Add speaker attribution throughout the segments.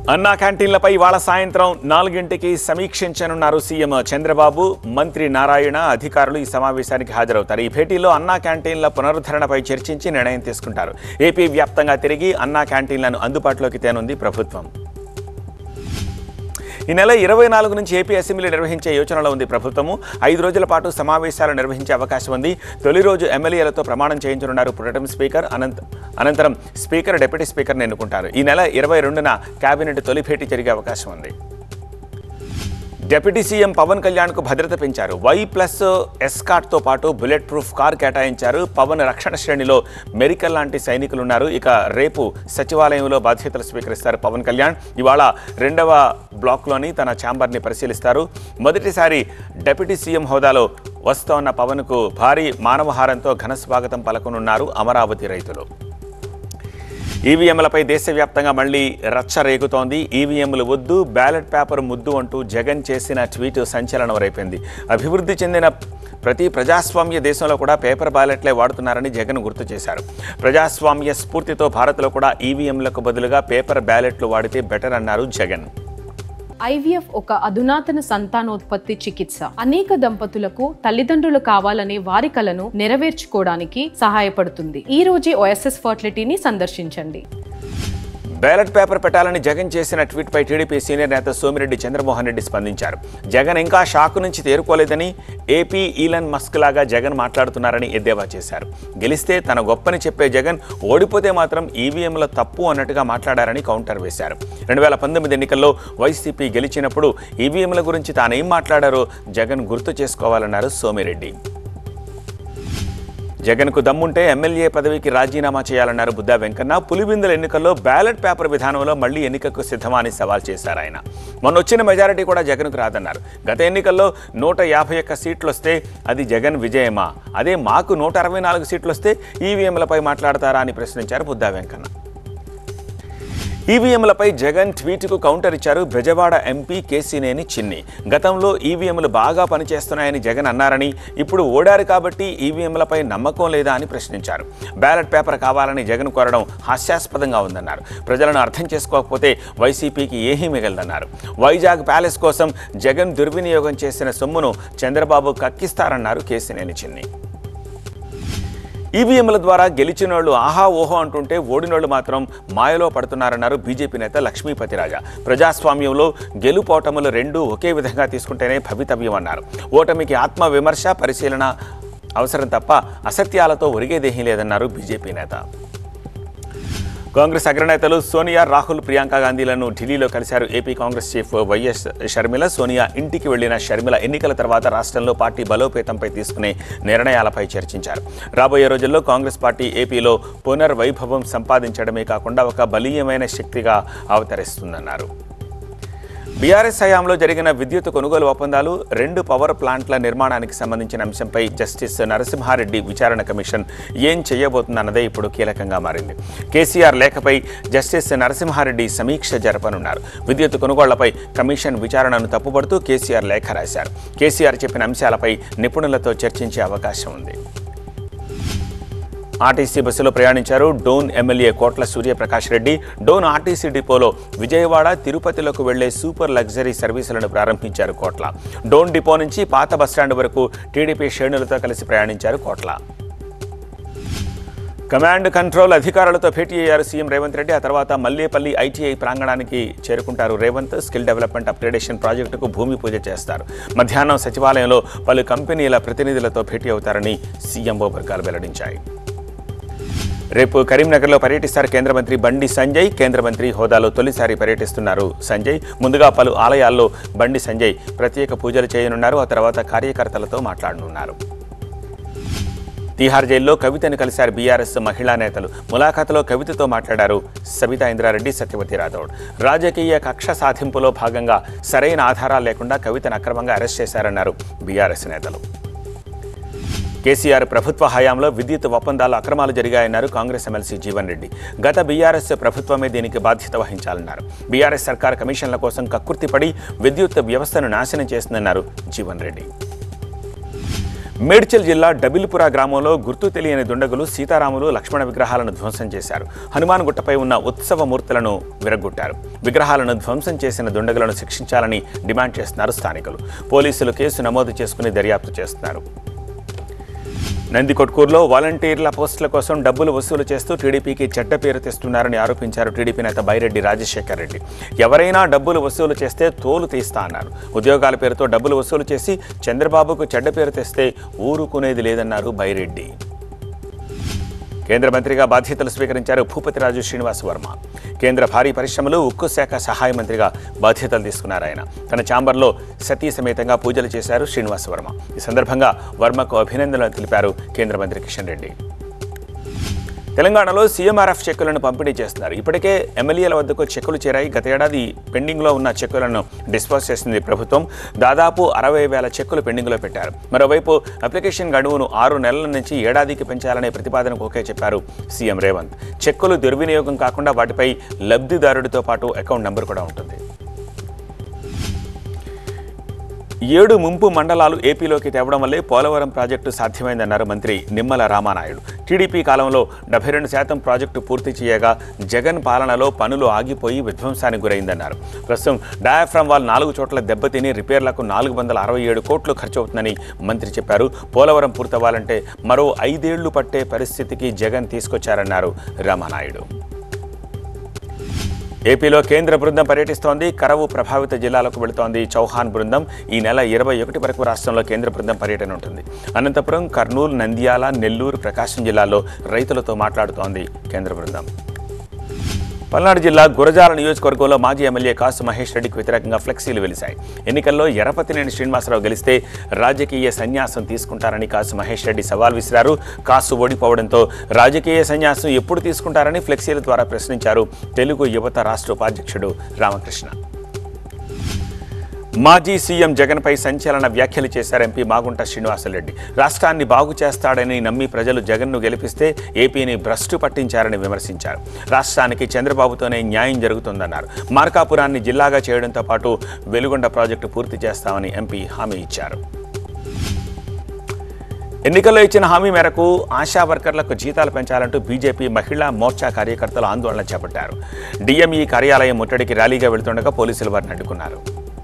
Speaker 1: అన్నా క్యాంటీన్లపై ఇవాళ సాయంత్రం నాలుగింటికి సమీక్షించనున్నారు సీఎం చంద్రబాబు మంత్రి నారాయణ అధికారులు ఈ సమావేశానికి హాజరవుతారు ఈ భేటీలో అన్నా క్యాంటీన్ల పునరుద్ధరణపై చర్చించి నిర్ణయం తీసుకుంటారు ఏపీ వ్యాప్తంగా తిరిగి అన్నా క్యాంటీన్లను అందుబాటులోకి తేనుంది ప్రభుత్వం ఈ నెల ఇరవై నాలుగు నుంచి ఏపీ అసెంబ్లీ నిర్వహించే యోచనలో ఉంది ప్రభుత్వము ఐదు రోజుల పాటు సమావేశాలు నిర్వహించే అవకాశం ఉంది తొలి రోజు ఎమ్మెల్యేలతో ప్రమాణం చేయించనున్నారు పురటం స్పీకర్ అనంత అనంతరం స్పీకర్ డిప్యూటీ స్పీకర్ని ఎన్నుకుంటారు ఈ నెల ఇరవై రెండున కేబినెట్ తొలి భేటీ జరిగే అవకాశం ఉంది డిప్యూటీ సీఎం పవన్ కళ్యాణ్కు భద్రత పెంచారు వై ప్లస్ ఎస్కాట్తో పాటు బుల్లెట్ ప్రూఫ్ కార్ కేటాయించారు పవన్ రక్షణ శ్రేణిలో మెరికల్ లాంటి సైనికులు ఉన్నారు ఇక రేపు సచివాలయంలో బాధ్యతలు స్వీకరిస్తారు పవన్ కళ్యాణ్ ఇవాళ రెండవ బ్లాక్లోని తన ఛాంబర్ని పరిశీలిస్తారు మొదటిసారి డిప్యూటీ సీఎం హోదాలో వస్తోన్న పవన్కు భారీ మానవహారంతో ఘన స్వాగతం పలకనున్నారు అమరావతి రైతులు ఈవీఎంలపై దేశవ్యాప్తంగా మళ్ళీ రచ్చ రేగుతోంది ఈవీఎంలు వద్దు బ్యాలెట్ పేపర్ ముద్దు అంటూ జగన్ చేసిన ట్వీట్ సంచలనం రేపింది అభివృద్ధి చెందిన ప్రతి ప్రజాస్వామ్య దేశంలో కూడా పేపర్ బ్యాలెట్లే వాడుతున్నారని జగన్ గుర్తు చేశారు ప్రజాస్వామ్య స్ఫూర్తితో భారత్లో కూడా ఈవీఎంలకు బదులుగా పేపర్ బ్యాలెట్లు వాడితే బెటర్ అన్నారు జగన్
Speaker 2: ఐవీఎఫ్ ఒక అధునాతన సంతానోత్పత్తి చికిత్స అనేక దంపతులకు తల్లిదండ్రులు కావాలనే వారి కలను నెరవేర్చుకోవడానికి సహాయపడుతుంది ఈ రోజే ఓఎస్ఎస్ ఫర్టిలిటీని సందర్శించండి
Speaker 1: బ్యాలెట్ పేపర్ పెట్టాలని జగన్ చేసిన ట్వీట్పై టీడీపీ సీనియర్ నేత సోమిరెడ్డి చంద్రమోహన్ రెడ్డి స్పందించారు జగన్ ఇంకా షాకు నుంచి తేరుకోలేదని ఏపీ ఈలన్ మస్క్ లాగా జగన్ మాట్లాడుతున్నారని ఎద్దేవా చేశారు గెలిస్తే తన గొప్పని చెప్పే జగన్ ఓడిపోతే మాత్రం ఈవీఎంల తప్పు అన్నట్టుగా మాట్లాడారని కౌంటర్ వేశారు రెండు వేల పంతొమ్మిది ఎన్నికల్లో వైసీపీ గెలిచినప్పుడు ఈవీఎంల గురించి తానేం మాట్లాడారో జగన్ గుర్తు చేసుకోవాలన్నారు సోమిరెడ్డి జగన్కు దమ్ముంటే ఎమ్మెల్యే పదవికి రాజీనామా చేయాలన్నారు బుద్దా వెంకన్న పులిబిందుల ఎన్నికల్లో బ్యాలెట్ పేపర్ విధానంలో మళ్లీ ఎన్నికకు సిద్ధమా అని సవాల్ చేశారు ఆయన మొన్న వచ్చిన మెజారిటీ కూడా జగన్కు రాదన్నారు గత ఎన్నికల్లో నూట యాభై ఒక్క సీట్లు వస్తే అది జగన్ విజయమా అదే మాకు నూట అరవై నాలుగు సీట్లు వస్తే ఈవీఎంలపై మాట్లాడతారా అని ప్రశ్నించారు బుద్దా వెంకన్న ఈవీఎంలపై జగన్ ట్వీట్కు కౌంటర్ ఇచ్చారు బెజవాడ ఎంపీ కేసీనేని చిన్ని గతంలో ఈవీఎంలు బాగా పనిచేస్తున్నాయని జగన్ అన్నారని ఇప్పుడు ఓడారు కాబట్టి ఈవీఎంలపై నమ్మకం లేదా అని ప్రశ్నించారు బ్యాలెట్ పేపర్ కావాలని జగన్ కోరడం హాస్యాస్పదంగా ఉందన్నారు ప్రజలను అర్థం చేసుకోకపోతే వైసీపీకి ఏమీ మిగలదన్నారు వైజాగ్ ప్యాలెస్ కోసం జగన్ దుర్వినియోగం చేసిన సొమ్మును చంద్రబాబు కక్కిస్తారన్నారు కేసీనేని చిన్ని ఈవీఎంల ద్వారా గెలిచినోళ్ళు ఆహా ఓహో అంటుంటే ఓడినోళ్ళు మాత్రం మాయలో పడుతున్నారన్నారు బీజేపీ నేత లక్ష్మీపతి రాజా ప్రజాస్వామ్యంలో గెలుపోటములు రెండూ ఒకే విధంగా తీసుకుంటేనే భవితవ్యం అన్నారు ఓటమికి ఆత్మ విమర్శ పరిశీలన అవసరం తప్ప అసత్యాలతో ఒరిగేదేహీ లేదన్నారు బీజేపీ నేత కాంగ్రెస్ అగ్రనేతలు సోనియా రాహుల్ ప్రియాంక గాంధీలను ఢిల్లీలో కలిశారు AP Congress chief YS Sharmila Sonia ఇంటికి వెళ్లిన షర్మిల ఎన్నికల తర్వాత రాష్ట్రంలో పార్టీ బలోపేతంపై తీసుకునే నిర్ణయాలపై చర్చించారు రాబోయే రోజుల్లో కాంగ్రెస్ పార్టీ ఏపీలో పునర్వైభవం సంపాదించడమే కాకుండా ఒక బలీయమైన శక్తిగా అవతరిస్తుందన్నారు బీఆర్ఎస్ హయాంలో జరిగిన విద్యుత్ కొనుగోలు ఒప్పందాలు రెండు పవర్ ప్లాంట్ల నిర్మాణానికి సంబంధించిన అంశంపై జస్టిస్ నరసింహారెడ్డి విచారణ కమిషన్ ఏం చేయబోతుందన్నదే ఇప్పుడు కీలకంగా మారింది కేసీఆర్ లేఖపై జస్టిస్ నరసింహారెడ్డి సమీక్ష జరపనున్నారు విద్యుత్ కొనుగోళ్లపై కమిషన్ విచారణను తప్పుపడుతూ కేసీఆర్ లేఖ రాశారు కేసీఆర్ చెప్పిన అంశాలపై నిపుణులతో చర్చించే అవకాశం ఉంది ఆర్టీసీ బస్సులో ప్రయాణించారు డోన్ ఎమ్మెల్యే కోట్ల సూర్యప్రకాష్ రెడ్డి డోన్ ఆర్టీసీ డిపోలో విజయవాడ తిరుపతిలకు వెళ్లే సూపర్ లగ్జరీ సర్వీసులను ప్రారంభించారు కోట్ల డోన్ డిపో నుంచి పాత బస్టాండ్ వరకు టీడీపీ శ్రేణులతో కలిసి ప్రయాణించారు కోట్ల కమాండ్ కంట్రోల్ అధికారులతో భేటీ అయ్యారు సీఎం రేవంత్ రెడ్డి ఆ తర్వాత మల్లేపల్లి ఐటీఐ ప్రాంగణానికి చేరుకుంటారు రేవంత్ స్కిల్ డెవలప్మెంట్ అప్గ్రేడేషన్ ప్రాజెక్టుకు భూమి పూజ చేస్తారు మధ్యాహ్నం సచివాలయంలో పలు కంపెనీల ప్రతినిధులతో భేటీ అవుతారని సీఎంఓ వర్గాలు వెల్లడించాయి రేపు కరీంనగర్లో పర్యటిస్తారు కేంద్ర మంత్రి బండి సంజయ్ కేంద్ర మంత్రి హోదాలో తొలిసారి పర్యటిస్తున్నారు సంజయ్ ముందుగా పలు ఆలయాల్లో బండి సంజయ్ ప్రత్యేక పూజలు చేయనున్నారు ఆ తర్వాత కార్యకర్తలతో మాట్లాడనున్నారు తీహార్ జైల్లో కవితను కలిశారు బీఆర్ఎస్ మహిళా నేతలు ములాఖాతులో కవితతో మాట్లాడారు సబితా ఇంద్రారెడ్డి సత్యవతి రాథోడ్ రాజకీయ కక్ష సాధింపులో భాగంగా సరైన ఆధారాలు లేకుండా కవితను అక్రమంగా అరెస్ట్ చేశారన్నారు బీఆర్ఎస్ నేతలు కేసీఆర్ ప్రభుత్వ హయాంలో విద్యుత్ ఒప్పందాలు అక్రమాలు జరిగాయన్నారు కాంగ్రెస్ ఎమ్మెల్సీ జీవన్ రెడ్డి గత బీఆర్ఎస్ ప్రభుత్వమే దీనికి బాధ్యత వహించాలన్నారు బీఆర్ఎస్ సర్కార్ కమిషన్ల కోసం కక్కుర్తిపడి విద్యుత్ వ్యవస్థను నాశనం చేస్తుందన్నారు జీవన్ రెడ్డి మేడ్చల్ జిల్లా డబిల్పుర గ్రామంలో గుర్తు తెలియని దుండగులు సీతారాములు లక్ష్మణ విగ్రహాలను ధ్వంసం చేశారు హనుమాన్ గుట్టపై ఉన్న ఉత్సవ మూర్తులను విరగ్గొట్టారు విగ్రహాలను ధ్వంసం చేసిన దుండగులను శిక్షించాలని డిమాండ్ చేస్తున్నారు స్థానికులు పోలీసులు కేసు నమోదు చేసుకుని దర్యాప్తు చేస్తున్నారు నందికొట్కూరులో వాలంటీర్ల పోస్టుల కోసం డబ్బులు వసూలు చేస్తూ టీడీపీకి చెడ్డ పేరు తెస్తున్నారని ఆరోపించారు టీడీపీ నేత బైరెడ్డి రాజశేఖర్ రెడ్డి ఎవరైనా డబ్బులు వసూలు చేస్తే తోలు తీస్తా అన్నారు ఉద్యోగాల పేరుతో డబ్బులు వసూలు చేసి చంద్రబాబుకు చెడ్డ పేరు తెస్తే ఊరుకునేది లేదన్నారు బైరెడ్డి కేంద్ర మంత్రిగా బాధ్యతలు స్వీకరించారు భూపతిరాజు శ్రీనివాస్ వర్మ కేంద్ర భారీ పరిశ్రమలు ఉక్కు శాఖ సహాయ మంత్రిగా బాధ్యతలు తీసుకున్నారు ఆయన తన ఛాంబర్లో సతీ సమేతంగా పూజలు చేశారు శ్రీనివాస్ వర్మ ఈ సందర్భంగా వర్మకు అభినందనలు తెలిపారు కేంద్ర మంత్రి కిషన్ రెడ్డి తెలంగాణలో సీఎంఆర్ఎఫ్ చెక్కులను పంపిణీ చేస్తున్నారు ఇప్పటికే ఎమ్మెల్యేల వద్దకు చెక్కులు చేరాయి గత ఏడాది పెండింగ్లో ఉన్న చెక్కులను డిస్పోజ్ చేసింది ప్రభుత్వం దాదాపు అరవై వేల చెక్కులు పెండింగ్లో పెట్టారు మరోవైపు అప్లికేషన్ గడువును ఆరు నెలల నుంచి ఏడాదికి పెంచాలనే ప్రతిపాదనకు ఓకే చెప్పారు సీఎం రేవంత్ చెక్కులు దుర్వినియోగం కాకుండా వాటిపై లబ్ధిదారుడితో పాటు అకౌంట్ నెంబర్ కూడా ఉంటుంది ఏడు ముంపు మండలాలు ఏపీలోకి తేవడం వల్లే పోలవరం ప్రాజెక్టు సాధ్యమైందన్నారు మంత్రి నిమ్మల రామానాయుడు టీడీపీ కాలంలో డెబ్బై రెండు శాతం ప్రాజెక్టు పూర్తి చేయగా జగన్ పాలనలో పనులు ఆగిపోయి విధ్వంసానికి గురైందన్నారు ప్రస్తుతం డయాఫ్రమ్ వాల్ నాలుగు చోట్ల దెబ్బతిని రిపేర్లకు నాలుగు వందల అరవై ఏడు కోట్లు ఖర్చు అవుతుందని మంత్రి చెప్పారు పోలవరం పూర్తవ్వాలంటే మరో ఐదేళ్లు పట్టే పరిస్థితికి జగన్ తీసుకొచ్చారన్నారు రామానాయుడు ఏపీలో కేంద్ర బృందం పర్యటిస్తోంది కరవు ప్రభావిత జిల్లాలకు వెళుతోంది చౌహాన్ బృందం ఈ నెల ఇరవై ఒకటి వరకు రాష్ట్రంలో కేంద్ర బృందం పర్యటన ఉంటుంది అనంతపురం కర్నూలు నంద్యాల నెల్లూరు ప్రకాశం జిల్లాల్లో రైతులతో మాట్లాడుతోంది కేంద్ర బృందం పల్నాడు జిల్లా గురజాల నియోజకవర్గంలో మాజీ ఎమ్మెల్యే కాసు మహేష్ రెడ్డికి వ్యతిరేకంగా ఫ్లెక్సీలు వెలిశాయి ఎన్నికల్లో ఎరపతినేని శ్రీనివాసరావు గెలిస్తే రాజకీయ సన్యాసం తీసుకుంటారని కాసు మహేష్ రెడ్డి సవాల్ విసిరారు కాసు ఓడిపోవడంతో రాజకీయ సన్యాసం ఎప్పుడు తీసుకుంటారని ఫ్లెక్సీల ద్వారా ప్రశ్నించారు తెలుగు యువత రాష్ట్ర ఉపాధ్యక్షుడు రామకృష్ణ మాజీ సీఎం జగన్పై సంచలన వ్యాఖ్యలు చేశారు ఎంపీ మాగుంట శ్రీనివాసరెడ్డి రాష్ట్రాన్ని బాగు చేస్తాడని నమ్మి ప్రజలు జగన్ను గెలిపిస్తే ఏపీని భ్రష్టు పట్టించారని విమర్శించారు రాష్ట్రానికి చంద్రబాబుతోనే న్యాయం జరుగుతుందన్నారు మార్కాపురాన్ని జిల్లాగా చేయడంతో పాటు వెలుగొండ ప్రాజెక్టు పూర్తి చేస్తామని ఎంపీ హామీ ఇచ్చారు ఎన్నికల్లో ఇచ్చిన హామీ మేరకు ఆశా వర్కర్లకు జీతాలు పెంచాలంటూ బీజేపీ మహిళా మోర్చా కార్యకర్తలు ఆందోళన చేపట్టారు డిఎంఈ కార్యాలయం ముట్టడికి ర్యాలీగా వెళ్తుండగా పోలీసులు వారిని అడ్డుకున్నారు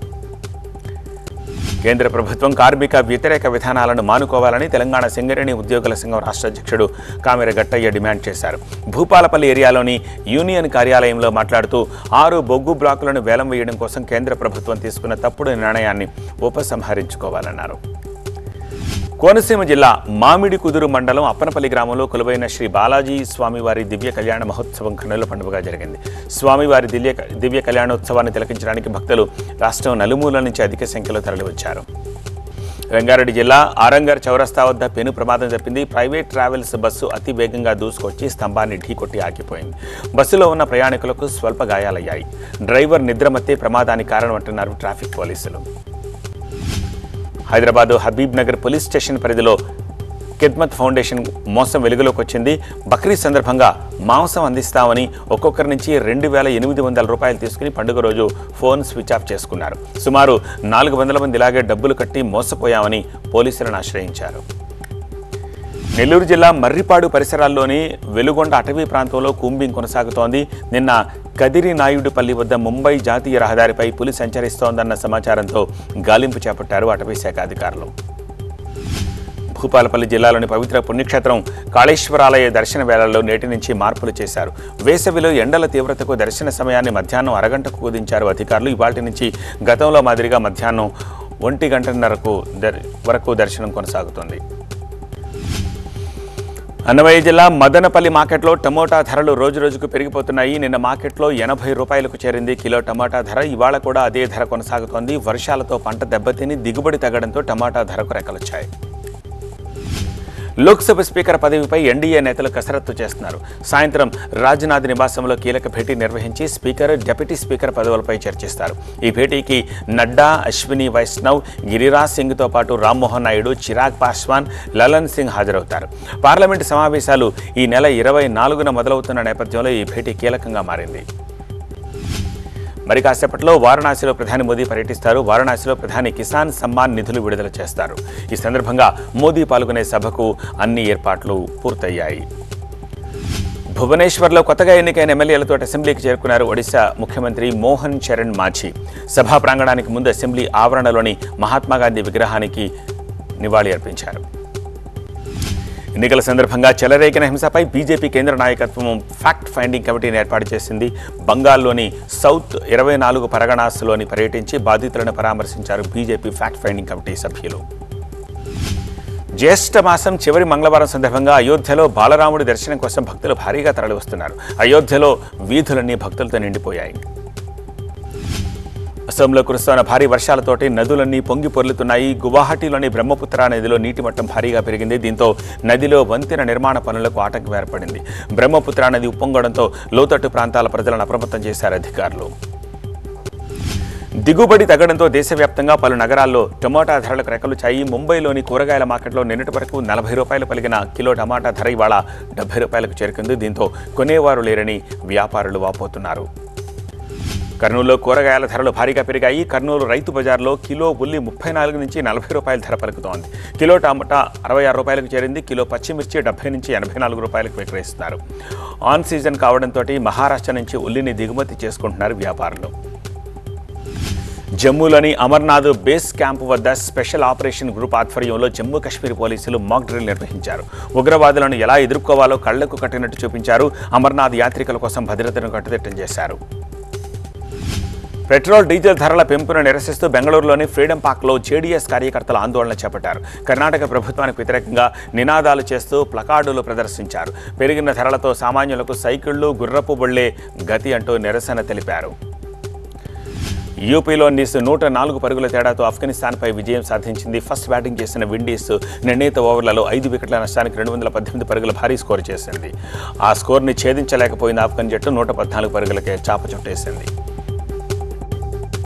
Speaker 1: కేంద్ర ప్రభుత్వం కార్మిక వ్యతిరేక విధానాలను మానుకోవాలని తెలంగాణ సింగరేణి ఉద్యోగుల సంఘం రాష్ట్ర అధ్యక్షుడు కామెర గట్టయ్య డిమాండ్ చేశారు భూపాలపల్లి ఏరియాలోని యూనియన్ కార్యాలయంలో మాట్లాడుతూ ఆరు బొగ్గు బ్లాకులను వేలం వేయడం కోసం కేంద్ర ప్రభుత్వం తీసుకున్న తప్పుడు నిర్ణయాన్ని ఉపసంహరించుకోవాలన్నారు కోనసీమ జిల్లా మామిడి కుదురు మండలం అప్పనపల్లి గ్రామంలో కొలువైన శ్రీ బాలాజీ స్వామివారి దివ్య కళ్యాణ మహోత్సవం కన్నుల పండుగగా జరిగింది స్వామివారి దివ్య దివ్య కళ్యాణోత్సవాన్ని తిలకించడానికి భక్తులు రాష్ట్రం నలుమూలల నుంచి అధిక సంఖ్యలో తరలివచ్చారు రంగారెడ్డి జిల్లా ఆరంగర్ చౌరస్తా వద్ద పెను ప్రమాదం జరిపింది ప్రైవేట్ ట్రావెల్స్ బస్సు అతి వేగంగా దూసుకొచ్చి స్తంభాన్ని ఢీకొట్టి ఆగిపోయింది బస్సులో ఉన్న ప్రయాణికులకు స్వల్ప గాయాలయ్యాయి డ్రైవర్ నిద్రమత్తే ప్రమాదానికి కారణమంటున్నారు ట్రాఫిక్ పోలీసులు హైదరాబాద్ హబీబ్ నగర్ పోలీస్ స్టేషన్ పరిధిలో కిద్మత్ ఫౌండేషన్ మోసం వెలుగులోకి వచ్చింది బక్రీద్ సందర్భంగా మాంసం అందిస్తామని ఒక్కొక్కరి నుంచి రెండు వేల ఎనిమిది వందల రూపాయలు తీసుకుని పండుగ రోజు ఫోన్ స్విచ్ ఆఫ్ చేసుకున్నారు సుమారు నాలుగు వందల మంది ఇలాగే డబ్బులు కట్టి మోసపోయామని పోలీసులను ఆశ్రయించారు నెల్లూరు జిల్లా మర్రిపాడు పరిసరాల్లోని వెలుగొండ అటవీ ప్రాంతంలో కూంబింగ్ కొనసాగుతోంది నిన్న కదిరి నాయుడుపల్లి వద్ద ముంబై జాతీయ రహదారిపై పులి సంచరిస్తోందన్న సమాచారంతో గాలింపు చేపట్టారు అటవీ శాఖ అధికారులు భూపాలపల్లి జిల్లాలోని పవిత్ర పుణ్యక్షేత్రం కాళేశ్వరాలయ దర్శన వేళల్లో నేటి నుంచి మార్పులు చేశారు వేసవిలో ఎండల తీవ్రతకు దర్శన సమయాన్ని మధ్యాహ్నం అరగంటకు కుదించారు అధికారులు ఇవాటి నుంచి గతంలో మాదిరిగా మధ్యాహ్నం ఒంటి గంటన్నరకు దర్ వరకు దర్శనం కొనసాగుతుంది అన్నమయ్య జిల్లా మదనపల్లి మార్కెట్లో టమోటా ధరలు రోజు రోజుకు పెరిగిపోతున్నాయి నిన్న మార్కెట్లో ఎనభై రూపాయలకు చేరింది కిలో టమాటా ధర ఇవాళ కూడా అదే ధర కొనసాగుతోంది వర్షాలతో పంట దెబ్బతిని దిగుబడి తగ్గడంతో టమాటా ధరకు రెక్కలొచ్చాయి లోక్సభ స్పీకర్ పదవిపై ఎన్డీఏ నేతలు కసరత్తు చేస్తున్నారు సాయంత్రం రాజ్నాథ్ నివాసంలో కీలక భేటీ నిర్వహించి స్పీకర్ డిప్యూటీ స్పీకర్ పదవులపై చర్చిస్తారు ఈ భేటీకి నడ్డా అశ్విని వైష్ణవ్ గిరిరాజ్ సింగ్తో పాటు రామ్మోహన్ నాయుడు చిరాగ్ పాస్వాన్ లలన్ సింగ్ హాజరవుతారు పార్లమెంటు సమావేశాలు ఈ నెల ఇరవై నాలుగున మొదలవుతున్న నేపథ్యంలో ఈ భేటీ కీలకంగా మారింది మరి కాసేపట్లో వారణాసిలో ప్రధాని మోదీ పర్యటిస్తారు వారణాసిలో ప్రధాని కిసాన్ సమ్మాన్ నిధులు విడుదల చేస్తారు ఈ సందర్భంగా మోదీ పాల్గొనే సభకు అన్ని ఏర్పాట్లు పూర్తయ్యాయి భువనేశ్వర్లో కొత్తగా ఎన్నికైన ఎమ్మెల్యేలతో అసెంబ్లీకి చేరుకున్నారు ఒడిశా ముఖ్యమంత్రి మోహన్ చరణ్ మాఝీ సభా ప్రాంగణానికి ముందు అసెంబ్లీ ఆవరణలోని మహాత్మాగాంధీ విగ్రహానికి నివాళి అర్పించారు ఎన్నికల సందర్భంగా చెలరేగిన హింసపై బీజేపీ కేంద్ర నాయకత్వం ఫ్యాక్ట్ ఫైండింగ్ కమిటీని ఏర్పాటు చేసింది బంగాల్లోని సౌత్ ఇరవై నాలుగు పరగణాస్లోని పర్యటించి బాధితులను పరామర్శించారు బీజేపీ ఫ్యాక్ట్ ఫైండింగ్ కమిటీ సభ్యులు జ్యేష్ఠ మాసం చివరి మంగళవారం సందర్భంగా అయోధ్యలో బాలరాముడి దర్శనం కోసం భక్తులు భారీగా తరలివస్తున్నారు అయోధ్యలో వీధులన్నీ భక్తులతో నిండిపోయాయి అసోంలో కురుస్తున్న భారీ వర్షాలతోటి నదులన్నీ పొంగి పొర్లుతున్నాయి గువాహటిలోని బ్రహ్మపుత్ర నదిలో నీటి మట్టం భారీగా పెరిగింది దీంతో నదిలో వంతెన నిర్మాణ పనులకు ఆటంకం ఏర్పడింది బ్రహ్మపుత్ర నది ఉప్పొంగడంతో లోతట్టు ప్రాంతాల ప్రజలను అప్రమత్తం చేశారు అధికారులు దిగుబడి తగ్గడంతో దేశవ్యాప్తంగా పలు నగరాల్లో టమాటా ధరలకు రెక్కలు చాయి ముంబైలోని కూరగాయల మార్కెట్లో నిన్నటి వరకు నలభై రూపాయలు పలిగిన కిలో టమాటా ధర ఇవాళ డెబ్బై రూపాయలకు చేరుకుంది దీంతో కొనేవారు లేరని వ్యాపారులు వాపోతున్నారు కర్నూలులో కూరగాయల ధరలు భారీగా పెరిగాయి కర్నూలు రైతు బజార్లో కిలో ఉల్లి ముప్పై నాలుగు నుంచి నలభై రూపాయల ధర పలుకుతోంది కిలో టమాటా అరవై ఆరు రూపాయలకు చేరింది కిలో పచ్చిమిర్చి డెబ్బై నుంచి ఎనభై నాలుగు రూపాయలకు విక్రయిస్తున్నారు ఆన్ సీజన్ కావడంతో మహారాష్ట్ర నుంచి ఉల్లిని దిగుమతి చేసుకుంటున్నారు వ్యాపారులు జమ్మూలోని అమర్నాథ్ బేస్ క్యాంప్ వద్ద స్పెషల్ ఆపరేషన్ గ్రూప్ ఆధ్వర్యంలో జమ్మూ కాశ్మీర్ పోలీసులు మాక్ డ్రిల్ నిర్వహించారు ఉగ్రవాదులను ఎలా ఎదుర్కోవాలో కళ్లకు కట్టినట్టు చూపించారు అమర్నాథ్ యాత్రికుల కోసం భద్రతను కట్టుదిట్టం చేశారు పెట్రోల్ డీజిల్ ధరల పెంపును నిరసిస్తూ బెంగళూరులోని ఫ్రీడమ్ పార్క్లో జేడీఎస్ కార్యకర్తలు ఆందోళన చేపట్టారు కర్ణాటక ప్రభుత్వానికి వ్యతిరేకంగా నినాదాలు చేస్తూ ప్లకార్డులు ప్రదర్శించారు పెరిగిన ధరలతో సామాన్యులకు సైకిళ్లు గుర్రపు బొళ్లే గతి అంటూ నిరసన తెలిపారు యూపీలో నిస్ నూట నాలుగు పరుగుల తేడాతో ఆఫ్ఘనిస్తాన్పై విజయం సాధించింది ఫస్ట్ బ్యాటింగ్ చేసిన విండీస్ నిర్ణీత ఓవర్లలో ఐదు వికెట్ల నష్టానికి రెండు వందల పద్దెనిమిది పరుగుల భారీ స్కోర్ చేసింది ఆ స్కోర్ని ఛేదించలేకపోయింది ఆఫ్ఘన్ జట్టు నూట పద్నాలుగు పరుగులకే చాప చుట్టేసింది